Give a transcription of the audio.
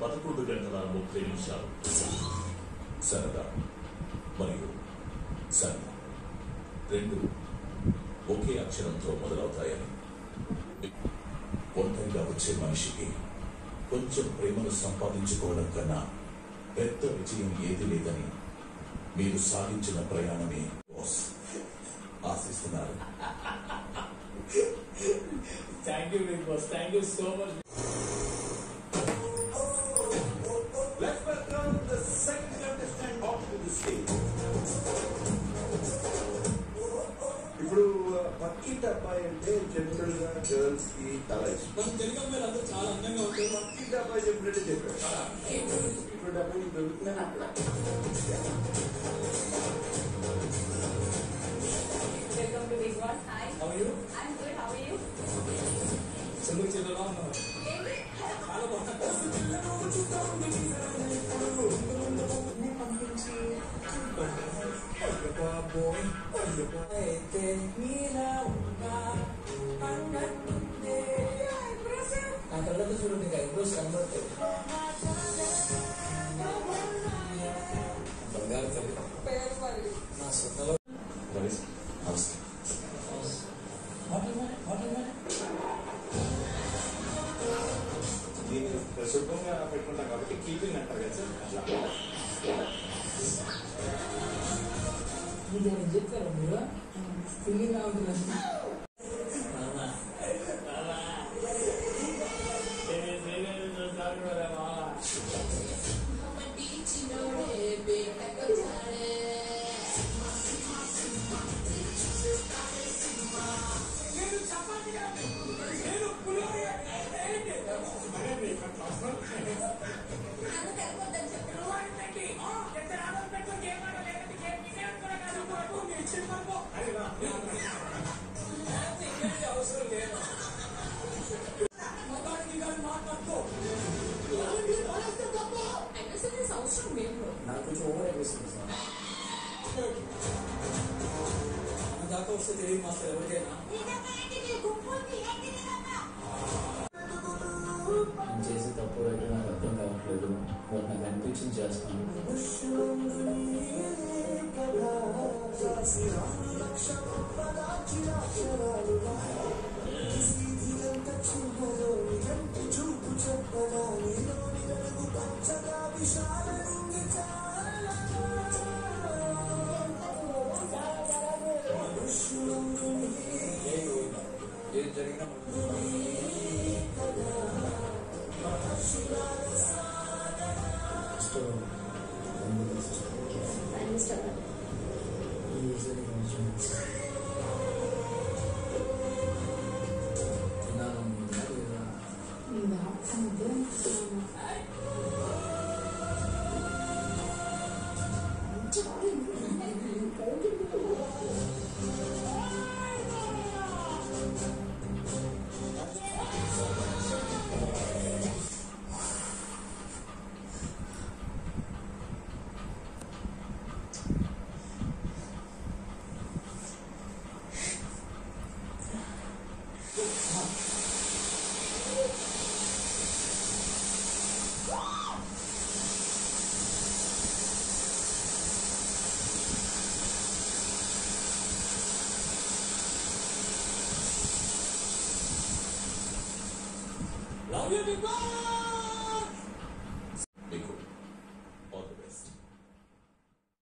పదకొండు గంటల ముప్పై నిమిషాలు సరదా మరియు సన్ రెండు ఒకే అక్షరంతో మొదలవుతాయని ఒంటరిగా వచ్చే మనిషికి కొంచెం ప్రేమను సంపాదించుకోవడం కన్నా పెద్ద విజయం ఏది లేదని మీరు సాగించిన ప్రయాణమే బాస్ ఆశిస్తున్నారు thank you Bigg Boss thank you so much Let's welcome the second contestant onto the stage. ఇప్పుడు పక్కింటి అబ్బాయి అంటే జనరల్ గా గర్ల్స్ కి చాలా ఇష్టం మన తెలుగు అమ్మాయిలు అందరూ చాలా అందంగా ఉంటారు పక్కింటి అబ్బాయి చెప్పినట్టే చెప్పాడు ఇప్పుడు అబ్బాయి దొరుకుతున్నాను అక్కడ Welcome to Big Boss. Hi. How are you? I'm good. How are you? చెందుకు చెల్లెలా ఉన్నారు ఏంటి? చాలా బాగున్నారు అయితే మీలా ఉన్నా అన్నట్టుందే. నా కళ్ళతో చూడండి ఇంకా ఐబ్రోస్ కనబడతాయి బంగారు తల్లి నా సొంతలో నమస్తే మాట్లాడమని మాట్లాడమని దీన్ని శుభ్రంగా పెట్టుకుంటాం కాబట్టి కీపింగ్ అంటారు కదా సార్ అట్లా మీకు ఏమైనా చెప్పారా మీరు ఫీలింగ్ ఉంటుంది నన్ను తెలియొద్దని చెప్పు. Aggressiveness అవసరం లేదు. నాకు కొంచెం ఓవర్ అయిపోతుంది సార్ మన దాకా వస్తే తెలియదు మాస్టర్ ఎవరికైనా నేను చేసే తప్పు అయితే నాకు అర్థం కావట్లేదు బట్ నాకు అనిపించింది చేస్తాను ఏది జరిగినా Love you, big boss!